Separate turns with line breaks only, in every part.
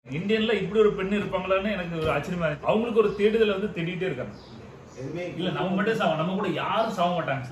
இந்தியன்ல இப்படி ஒரு பெண் இருப்பாங்களான்னு எனக்கு ஒரு ஆச்சரியமா இருக்கு அவங்களுக்கு ஒரு தேடுதல் வந்து தேடிட்டே இருக்காங்க
எதுவுமே
இல்ல நம்ம மட்டும் சாவோம் நம்ம கூட யாரும் சாக மாட்டாங்க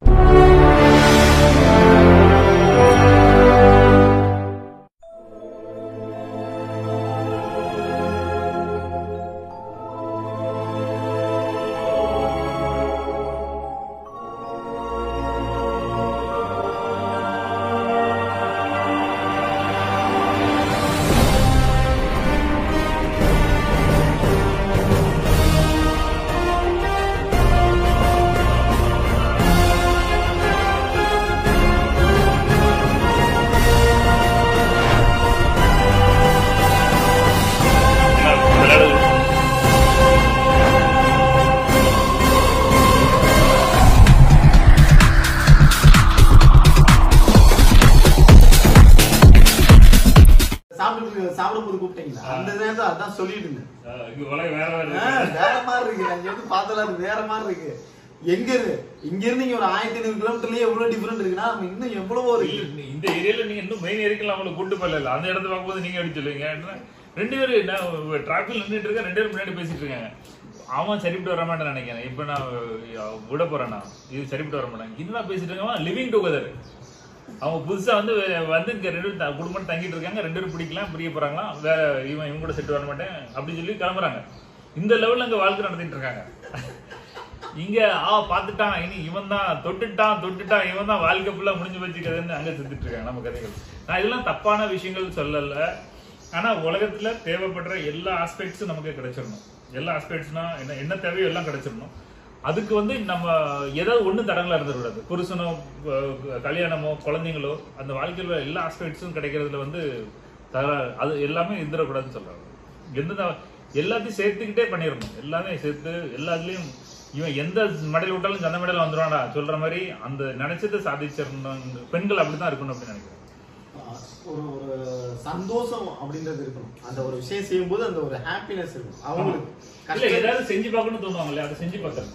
சாப்பிட்டு சாப்பிடும்போது கூப்பிட்டீங்களா அந்த நேரத்துல அதான் சொல்லிட்டு இருந்தேன்
அஹ் இங்க உலகம் வேற வேற
ஆ,
இருக்கு.
வேற மாதிரி இருக்கு நான் எப்படி பார்த்தல அது வேற மாதிரி இருக்கு எங்க இருக்கு இங்க இருந்து இங்க ஒரு ஆயிரத்தி ஐநூறு கிலோமீட்டர்லயே எவ்வளவு டிஃபரெண்ட் இருக்குன்னா நம்ம இன்னும் எவ்வளவோ இருக்கு
இல்ல, இந்த ஏரியால நீங்க இன்னும் மெயின் ஏரியால அவங்களை கூட்டு போகல அந்த இடத்த பார்க்கும்போது நீங்க எப்படி சொல்லுவீங்க என்ன, ரெண்டு பேரும் நான் டிராபிக்ல நின்றுட்டு இருக்கேன் ரெண்டு பேரும் முன்னாடி பேசிட்டு இருக்காங்க அவன் சரிப்பட்டு வர மாட்டேன்னு நினைக்கிறேன் இப்ப நான் அஹ், விட போறேன் நான் இது சரிப்பட்டு வர மாட்டேன் இதுதான் பேசிட்டு இருக்கான் லிவிங் டுகெதர் அவங்க புதுசா வந்து வே- வந்து இங்க ரெண்டு பேரும் த- குடும்பம் தங்கிட்டு இருக்காங்க ரெண்டு பேரும் பிடிக்கலாம் பிரிய போறாங்களாம் வேற இவன் இவங்க கூட செட்டு வர மாட்டேன் அப்படின்னு சொல்லி கிளம்புறாங்க இந்த லெவல்ல அங்க வாழ்க்கை நடத்திட்டு இருக்காங்க இங்க ஆ பாத்துட்டான் இனி இவன் தான் தொட்டுட்டான் தொட்டுட்டான் இவன் தான் வாழ்க்கை ஃபுல்லா முடிஞ்சு வச்சுக்கிறதுன்னு அங்க செத்துட்டு இருக்காங்க நம்ம கதைகள் நான் இதெல்லாம் தப்பான விஷயங்கள் சொல்லல ஆனா உலகத்துல தேவைப்படுற எல்லா ஆஸ்பெக்ட்ஸும் நமக்கு கிடைச்சிடணும் எல்லா ஆஸ்பெக்ட்ஸ்னா என்ன என்ன தேவையோ எல்லாம் கிடைச்சிடணும் அதுக்கு வந்து நம்ம ஏதாவது ஒண்ணு தடங்களா இருந்துடக்கூடாது புருஷனோ அஹ், கல்யாணமோ குழந்தைங்களோ அந்த வாழ்க்கையில எல்லா ஆஸ்பெக்ட்ஸும் கிடைக்கிறதுல வந்து தர அது எல்லாமே இருந்துடக்கூடாதுன்னு சொல்றாங்க எந்த எல்லாத்தையும் சேர்த்துக்கிட்டே பண்ணிடணும் எல்லாமே சேர்த்து எல்லாத்துலயும் இவன் எந்த மடையில் விட்டாலும் சந்த மடையில வந்துடுவான்டா சொல்ற மாதிரி அந்த நினைச்சதை சாதிச்சிடணும் பெண்கள் அப்படிதான் இருக்கணும் அப்படின்னு நினைக்கிறேன்
ஒரு ஒரு சந்தோஷம் அப்படின்றது இருக்கணும் அந்த ஒரு விஷயம் செய்யும்போது அந்த ஒரு ஹாப்பினஸ் இருக்கும் அவங்களுக்கு
இல்ல
கஷ்டம்
ஏதாவது செஞ்சு பார்க்கணும்னு தோணுவாங்கல்ல அதை செஞ்சு பார்க்கணும்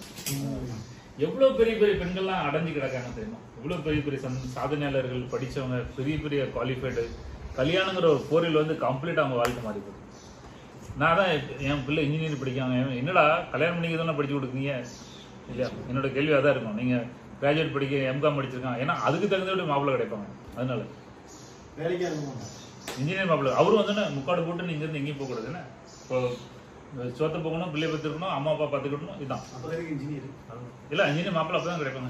எவ்வளவு பெரிய பெரிய பெண்கள்லாம் அடைஞ்சு கிடக்காங்க தெரியுமா எவ்வளவு பெரிய பெரிய சந்- சாதனையாளர்கள் படிச்சவங்க பெரிய பெரிய குவாலிஃபைடு கல்யாணங்கிற ஒரு போரில் வந்து கம்ப்ளீட் அவங்க வாழ்க்கை மாறி போகுது நான் தான் இப்ப என் பிள்ளை இன்ஜினியரிங் படிக்காங்க இவன் என்னடா கல்யாணம் பண்ணிக்க தானே படிச்சு கொடுக்குறீங்க இல்லையா என்னோட கேள்வி அதான் இருக்கும் நீங்க கிராஜுவேட் படிக்க எம்காம் படிச்சிருக்காங்க ஏன்னா அதுக்கு தகுந்தபடி மாப்பிள்ளை கிடைப்பாங்க அதனால
வேலைக்கே இருக்க மாட்டாங்க
இன்ஜினியர் மாப்பிள்ளை அவரும் வந்து முக்காடு போட்டு நீங்க இருந்து எங்கேயும் போகக்கூடாது என்ன இப்போ சோத்த போகணும் பிள்ளை பார்த்துக்கணும் அம்மா அப்பா பார்த்துக்கணும் இதுதான்
அப்ப வரைக்கும் இன்ஜினியர்
இல்ல இன்ஜினியர் மாப்பிள்ளை அப்பதான் கிடைப்பாங்க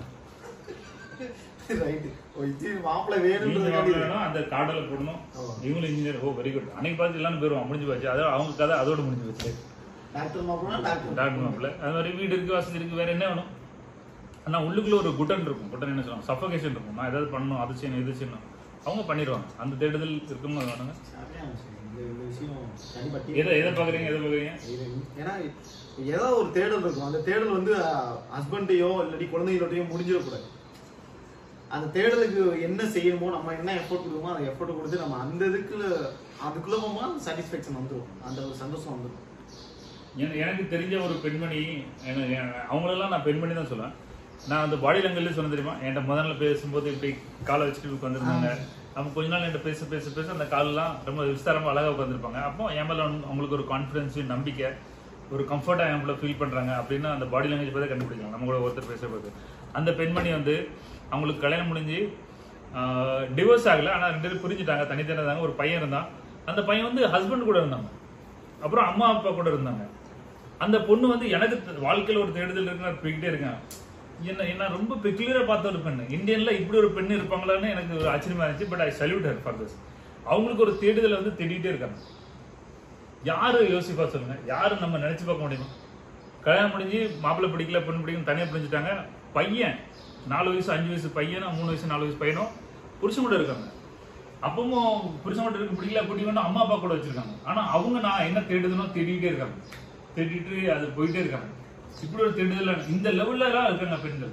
ரைட்டு இன்ஜினியர் மாப்பிள்ளை
இன்ஜினியர்
வேணும்ன்றது
மாப்பிள்ளை வேணும் அந்த கார்டுல போடணும்
ஆமா.
இவங்களும் இன்ஜினியர் ஓ வெரி குட் அன்னைக்கு பார்த்து எல்லாரும் போயிருவான் முடிஞ்சு போச்சு அதாவது அவங்க கதை அதோட முடிஞ்சு போச்சு
டாக்டர் மாப்பிள்ளை டாக்டர்
டாக்டர் மாப்பிள்ளை அது மாதிரி வீடு இருக்கு வசதி இருக்கு வேற என்ன வேணும் ஆனா உள்ளுக்குள்ள ஒரு குட்டன் இருக்கும் குட்டன் என்ன சொல்லுவாங்க சஃபகேஷன் இருக்கும் நான் ஏதாவது பண்ணணும் அது செய்யணும் இது செய்யணும் அவங்க பண்ணிடுவாங்க அந்த தேடுதல் இருக்கும்னு வேணுங்க
சரியான விஷயம். இந்த இந்த விஷயம் கண்டிப்பா
எதை எதை பாக்குறீங்க எதை பாக்குறீங்க
இது ஏன்னா ஏதோ ஒரு தேடல் இருக்கும் அந்த தேடல் வந்து ஹஸ்பண்டையோ இல்லாட்டி குழந்தைகளோடையோ முடிஞ்சிடக்கூடாது அந்த தேடலுக்கு என்ன செய்யணுமோ நம்ம என்ன எஃபோர்ட் கொடுக்கணுமோ அந்த எஃபோர்ட் கொடுத்து நம்ம அந்த இதுக்குள்ள அதுக்குள்ள போகும்போது அந்த சாட்டிஸ்ஃபேக்ஷன் வந்துடும் அந்த ஒரு சந்தோஷம் வந்துடும்
எனக்கு எனக்கு தெரிஞ்ச ஒரு பெண்மணி எனக்கு எ- அவங்களெல்லாம் நான் பெண்மணி தான் சொல்லுவேன் நான் அந்த பாடி லாங்குவேஜ்ல சொன்ன தெரியுமா என்கிட்ட முதல்ல பேசும்போது இப்படி காலை வச்சுட்டு உட்காந்துருந்தாங்க அவங்க கொஞ்ச நாள் என்கிட்ட பேச பேச பேச அந்த காலெல்லாம் ரொம்ப விஸ்தாரமா அழகா உட்காந்துருப்பாங்க அப்போ என் மேல வந்து அவங்களுக்கு ஒரு கான்ஃபிடன்ஸ் நம்பிக்கை ஒரு கம்ஃபர்ட்டா என் மேல ஃபீல் பண்றாங்க அப்படின்னு அந்த பாடி லாங்குவேஜ் பார்த்தே கண்டுபிடிக்கலாம் நம்ம கூட ஒருத்தர் பேசுறது அந்த பெண்மணி வந்து அவங்களுக்கு கல்யாணம் முடிஞ்சு டிவோர்ஸ் ஆகல ஆனா ரெண்டு பேரும் புரிஞ்சுட்டாங்க தனித்தனி இருந்தாங்க ஒரு பையன் இருந்தான் அந்த பையன் வந்து ஹஸ்பண்ட் கூட இருந்தாங்க அப்புறம் அம்மா அப்பா கூட இருந்தாங்க அந்த பொண்ணு வந்து எனக்கு த- வாழ்க்கையில ஒரு தேடுதல் இருக்கு நான் போய்கிட்டே இருக்கேன் என்ன என்ன ரொம்ப பெக்குலரா பார்த்த ஒரு பெண்ணு இந்தியன்ல இப்படி ஒரு பெண் இருப்பாங்களான்னு எனக்கு ஒரு ஆச்சரியமா இருந்துச்சு but I salute her for this அவங்களுக்கு ஒரு தேடுதல் வந்து தேடிட்டே இருக்காங்க யாரு யோசிப்பா சொல்லுங்க யாரு நம்ம நினைச்சு பார்க்க முடியுமா கல்யாணம் முடிஞ்சு மாப்பிள்ளை பிடிக்கல பொண்ணு பிடிக்கும் தனியா பிரிஞ்சுட்டாங்க பையன் நாலு வயசு அஞ்சு வயசு பையனும் மூணு வயசு நாலு வயசு பையனும் புருஷன் கூட இருக்காங்க அப்பவும் புருஷன் மட்டும் இருக்கு பிடிக்கல பிடிக்கணும் அம்மா அப்பா கூட வச்சிருக்காங்க ஆனா அவங்க நான் என்ன தேடுதுனோ தேடிட்டே இருக்காங்க தேடிட்டு அது போயிட்டே இருக்காங்க இப்படி ஒரு தேடுதல் இந்த லெவல்ல எல்லாம் இருக்காங்க பெண்கள்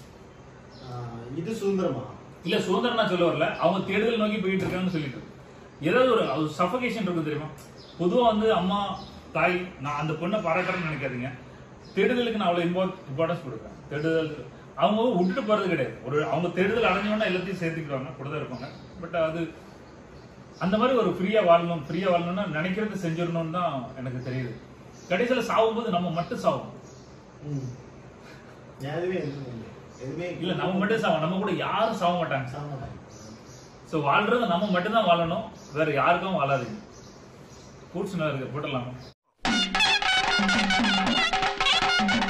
ஆஹ் இது சுதந்திரமா
இல்ல சுதந்திரம் நான் சொல்ல வரல அவங்க தேடுதல் நோக்கி போயிட்டு இருக்காங்கன்னு சொல்லிட்டு ஏதாவது ஒரு சஃபகேஷன் இருக்கும் தெரியுமா பொதுவா வந்து அம்மா தாய் நான் அந்த பொண்ணை பாராட்டுறேன்னு நினைக்காதீங்க தேடுதலுக்கு நான் அவ்வளவு இம்பார்ட்டன்ஸ் கொடுக்குறேன் தேடுதல் அவங்க விட்டுட்டு போறது கிடையாது ஒரு அவங்க தேடுதல் அடைஞ்சவொன்னா எல்லாத்தையும் சேர்த்துக்கிடுவாங்க கூட தான் இருப்பாங்க பட் அது அந்த மாதிரி ஒரு ஃப்ரீயா வாழணும் ஃப்ரீயா வாழணும்னா நினைக்கிறது செஞ்சிடணும்னு தான் எனக்கு தெரியுது கடைசியில சாகும்போது நம்ம மட்டும் சாவோம்
ம். எதுவுமே எதுவுமே இல்லை. எதுவுமே
இல்ல நம்ம மட்டும் சாவோம் நம்ம கூட யாரும் சாக மாட்டாங்க
சாக மாட்டாங்க.
ஸோ வாழ்றது நம்ம மட்டும்தான் வாழணும் வேற யாருக்கும் வாழாதீங்க ஃப்ரூட்ஸ் இருக்கு போட்டுடலாமா